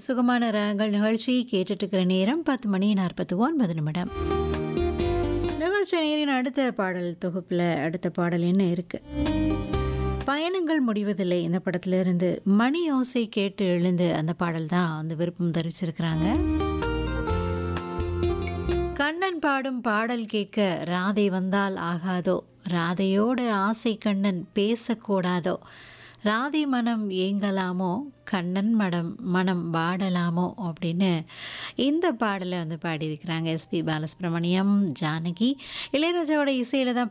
சுகமான ராகங்கள் நிகழ்ச்சியை கேட்டுட்டு இருக்கிற நேரம் பத்து மணி நாற்பத்தி ஒன்பது நிமிடம் நிகழ்ச்சி நேரின் அடுத்த பாடல் தொகுப்பில் அடுத்த பாடல் என்ன இருக்கு பயணங்கள் முடிவதில்லை இந்த படத்திலிருந்து மணி ஓசை கேட்டு எழுந்து அந்த பாடல் தான் அந்த விருப்பம் தெரிவிச்சிருக்கிறாங்க கண்ணன் பாடும் பாடல் கேட்க ராதை வந்தால் ஆகாதோ ராதையோட ஆசை கண்ணன் பேசக்கூடாதோ ராதை மனம் ஏங்கலாமோ கண்ணன் மடம் மனம் பாடலாமோ அப்படின்னு இந்த பாடலை வந்து பாடியிருக்கிறாங்க எஸ்பி பாலசுப்ரமணியம் ஜானகி இளையராஜாவோட இசையில் தான்